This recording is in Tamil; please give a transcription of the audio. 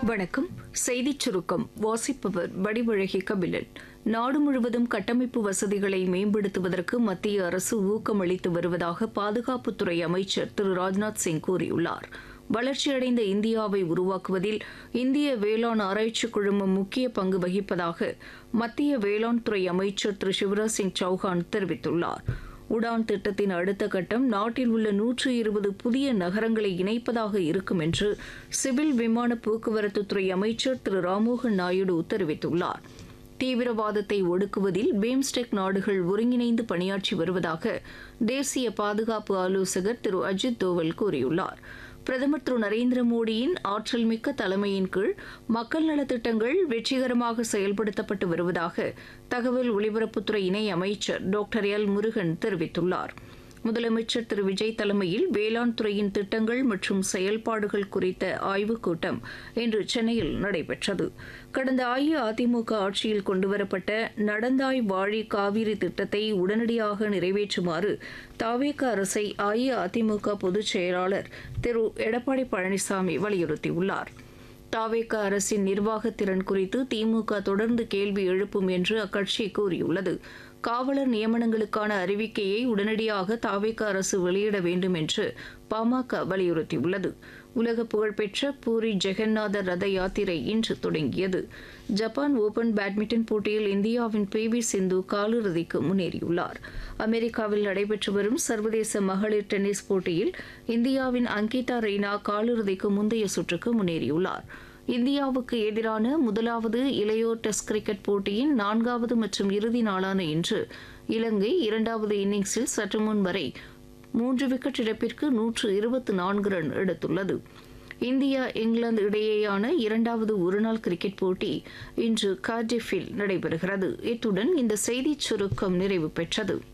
வணக்கம் செய்திச் சுருக்கம் வாசிப்பவர் வடிவழகி கபிலன் நாடு முழுவதும் கட்டமைப்பு வசதிகளை மேம்படுத்துவதற்கு மத்திய அரசு ஊக்கமளித்து வருவதாக பாதுகாப்புத்துறை அமைச்சர் திரு ராஜ்நாத் சிங் கூறியுள்ளார் வளர்ச்சியடைந்த இந்தியாவை உருவாக்குவதில் இந்திய வேளாண் ஆராய்ச்சி குழுமம் முக்கிய பங்கு வகிப்பதாக மத்திய வேளாண் துறை அமைச்சர் திரு சிவராஜ் சிங் சௌஹான் தெரிவித்துள்ளார் உடான் திட்டத்தின் அடுத்த கட்டம் நாட்டில் உள்ள நூற்று இருபது புதிய நகரங்களை இணைப்பதாக இருக்கும் என்று சிவில் விமான போக்குவரத்துத்துறை அமைச்சர் திரு ராம்மோகன் நாயுடு தெரிவித்துள்ளார் தீவிரவாதத்தை ஒடுக்குவதில் பிம்ஸ்டெக் நாடுகள் ஒருங்கிணைந்து பணியாற்றி வருவதாக தேசிய பாதுகாப்பு ஆலோசகர் திரு அஜித் தோவல் கூறியுள்ளார் பிரதமர் திரு நரேந்திர மோடியின் ஆற்றல் மிக்க தலைமையின் கீழ் மக்கள் நலத்திட்டங்கள் வெற்றிகரமாக செயல்படுத்தப்பட்டு வருவதாக தகவல் ஒலிபரப்புத்துறை இணை அமைச்சர் டாக்டர் எல் முருகன் தெரிவித்துள்ளார் முதலமைச்சர் திரு விஜய் தலைமையில் வேளாண் துறையின் திட்டங்கள் மற்றும் செயல்பாடுகள் குறித்த ஆய்வுக் கூட்டம் இன்று சென்னையில் நடைபெற்றது கடந்த அஇஅதிமுக ஆட்சியில் கொண்டுவரப்பட்ட நடந்தாய் வாழி காவிரி திட்டத்தை உடனடியாக நிறைவேற்றுமாறு தாவேக அரசை அஇஅதிமுக பொதுச் செயலாளர் திரு எடப்பாடி பழனிசாமி வலியுறுத்தியுள்ளார் தாவேக அரசின் நிர்வாகத்திறன் குறித்து திமுக தொடர்ந்து கேள்வி எழுப்பும் என்று அக்கட்சி கூறியுள்ளது காவலர் நியமனங்களுக்கான அறிவிக்கையை உடனடியாக தாவேக அரசு வெளியிட வேண்டும் என்று பாமக வலியுறுத்தியுள்ளது உலக புகழ்பெற்ற பூரி ஜெகநாதர் ரத யாத்திரை இன்று தொடங்கியது ஜப்பான் ஓபன் பேட்மிண்டன் போட்டியில் இந்தியாவின் பி வி சிந்து காலிறுதிக்கு முன்னேறியுள்ளார் அமெரிக்காவில் நடைபெற்று வரும் சர்வதேச மகளிர் டென்னிஸ் போட்டியில் இந்தியாவின் அங்கிதா ரெய்னா காலிறுதிக்கு முந்தைய சுற்றுக்கு முன்னேறியுள்ளார் இந்தியாவுக்கு எதிரான முதலாவது இளையோர் டெஸ்ட் கிரிக்கெட் போட்டியின் நான்காவது மற்றும் இறுதி நாளான இன்று இலங்கை இரண்டாவது இன்னிங்ஸில் சற்று முன் வரை மூன்று விக்கெட் இழப்பிற்கு நூற்று இருபத்தி நான்கு ரன் எடுத்துள்ளது இந்தியா இங்கிலாந்து இடையேயான இரண்டாவது ஒருநாள் கிரிக்கெட் போட்டி இன்று கார்டிஃபில் நடைபெறுகிறது இத்துடன் இந்த செய்திச் சுருக்கம் நிறைவு பெற்றது